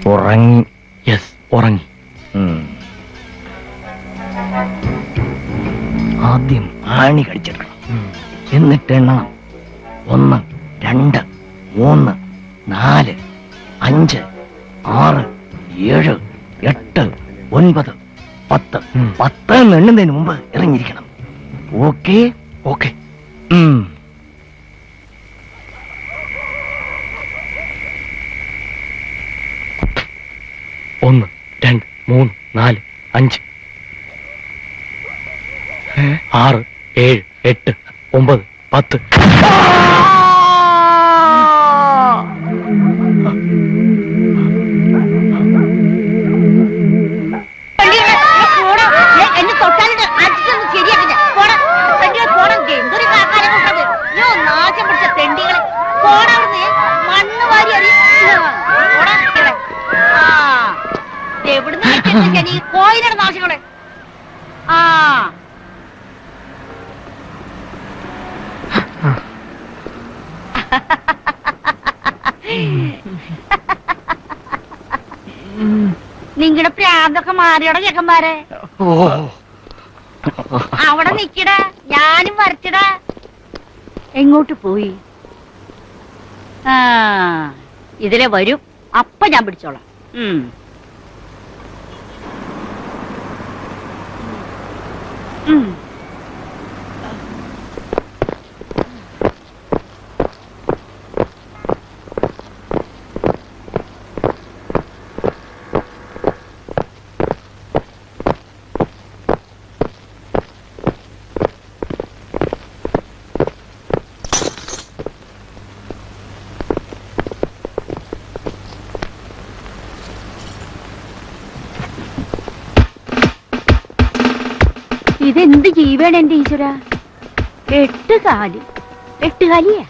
ഉറങ്ങി യെസ് ഉറങ്ങി ആദ്യം ആണി കടിച്ചെടുക്കണം എന്നിട്ട് എണ്ണണം ഒന്ന് രണ്ട് മൂന്ന് നാല് അഞ്ച് ആറ് ഏഴ് എട്ട് ഒൻപത് പത്ത് പത്ത് എന്ന് എണ്ണുന്നതിന് മുമ്പ് ഇറങ്ങിയിരിക്കണം ഓക്കെ ഓക്കെ ഒന്ന് രണ്ട് മൂന്ന് നാല് അഞ്ച് ആറ് ഏഴ് എട്ട് ഒമ്പത് പത്ത് എന്നെ തൊട്ടാലിട്ട് അടിച്ചൊന്ന് ശരിയാക്കില്ല പോടാ തെണ്ടിയെ പോടാ എന്തൊരു കാക്കാരെ കൊണ്ടത് യോ നാശം പിടിച്ച തെണ്ടികളെ പോടാ അവിടുന്ന് മണ്ണ് വാരി അരി പോടാ ഇവിടെ. ആ എവിടുന്ന് കിട്ടിയ ഈ കോയിലാണ് നാശങ്ങളെ ആ നിങ്ങളുടെ പ്രാന്തൊക്കെ മാറിയോടെ ചെക്കന്മാരെ അവിടെ നിക്കടാ ഞാനും വരച്ചടാ എങ്ങോട്ട് പോയി ആ ഇതിലെ വരും അപ്പൊ ഞാൻ പിടിച്ചോളാം ഉം. ഉം. ഇതെന്ത് ജീവാണ് എന്റെ ഈശ്വര എട്ട് കാല് എട്ട് കാലിയാ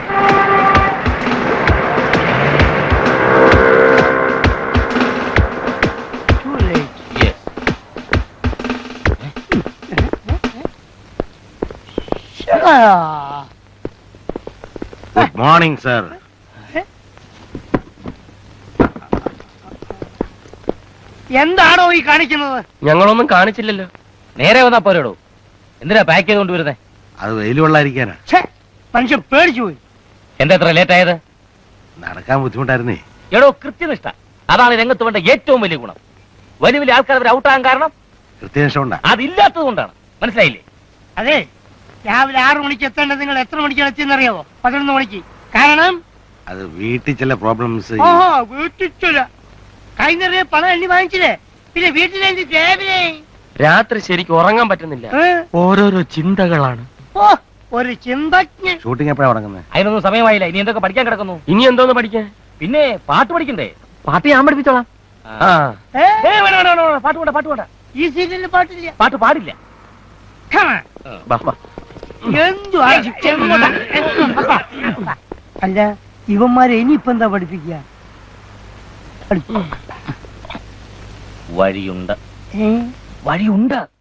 ഗുഡ് മോർണിംഗ് സർ എന്താണോ ഈ കാണിക്കുന്നത് ഞങ്ങളൊന്നും കാണിച്ചില്ലല്ലോ നേരെ വന്നാ പോരോടോ എന്തിനാ പാക്ക് ചെയ്ത് കൊണ്ടുവരുന്നേ അത് വെയിൽ കൊള്ളാതിരിക്കാനാ ഛേ, മനുഷ്യൻ പേടിച്ചു പോയി എന്താ എത്ര ലേറ്റ് ആയത് നടക്കാൻ ബുദ്ധിമുട്ടായിരുന്നേ എടോ കൃത്യനിഷ്ഠ അതാണ് ഈ രംഗത്ത് വേണ്ട ഏറ്റവും വലിയ ഗുണം വലിയ വലിയ ആൾക്കാർ അവർ ഔട്ടാകാൻ കാരണം കൃത്യനിഷ്ഠ ഉണ്ടാ അതില്ലാത്തത് കൊണ്ടാണ് മനസ്സിലായില്ലേ അതെ രാവിലെ ആറു മണിക്ക് എത്തേണ്ടത് നിങ്ങൾ എത്ര മണിക്കാണ് എത്തിയെന്നറിയാവോ പതിനൊന്ന് മണിക്ക് കാരണം അത് വീട്ടിൽ ചില പ്രോബ്ലംസ് ഓഹോ വീട്ടിൽ കൈ നിറയെ പണം എണ്ണി വാങ്ങിച്ചില്ലേ പിന്നെ വീട്ടിലെന്ത് രാവിലെ രാത്രി ശരിക്കും ഉറങ്ങാൻ പറ്റുന്നില്ല ഏ? ഓരോരോ ചിന്തകളാണ് ഓ ഒരു ചിന്തജ്ഞൻ ഷൂട്ടിംഗ് എപ്പോഴാണ് തുടങ്ങുന്നത് അതിനൊന്നും സമയമായില്ല ഇനി എന്തൊക്കെ പഠിക്കാൻ കിടക്കുന്നു ഇനി എന്തോന്ന് പഠിക്കാൻ പിന്നെ പാട്ട് പഠിക്കണ്ടേ പാട്ട് ഞാൻ പഠിപ്പിച്ചോളാം ആ ഏ? ഏ, വേണ്ട, വേണ്ട, വേണ്ട, വേണ്ട, പാട്ട് വേണ്ട പാട്ട് വേണ്ട ഈ സീരിയലിൽ പാട്ടില്ല പാട്ട് പാടില്ല Come on. ബാ, ബാ. എന്തുവാ എങ്ങോട്ടാ? അല്ല ഇവന്മാരെ ഇനിയിപ്പോ എന്താ പഠിപ്പിക്കുക വഴിയുണ്ട് ഏ? വഴിയുണ്ട്